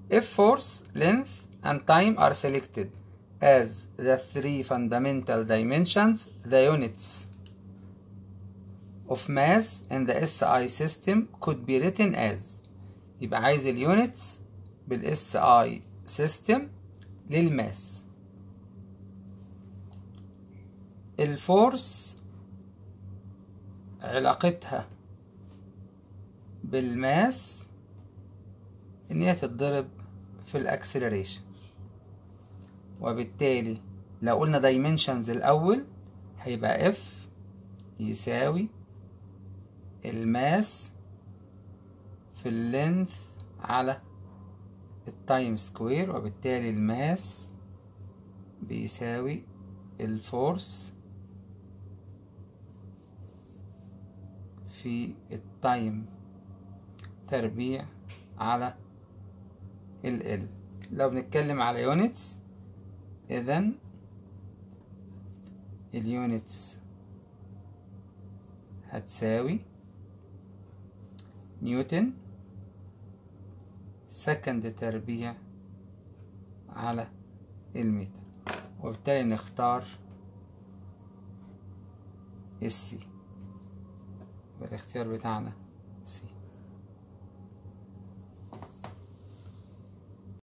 if force length and time are selected as the three fundamental dimensions the units of mass in the SI system could be written as يبقى عايز اليونتس بالاس اي سيستم للماس الفورس علاقتها بالماس ان هي تتضرب في الاكسلريشن وبالتالي لو قلنا دايمنشنز الاول هيبقى اف يساوي الماس في اللينث على التايم سكوير وبالتالي الماس بيساوي الفورس في التايم تربيع على ال ال لو بنتكلم على يونتس اذا اليونتس هتساوي نيوتن سكند تربيع على المتر وبالتالي نختار السي الاختيار بتاعنا سي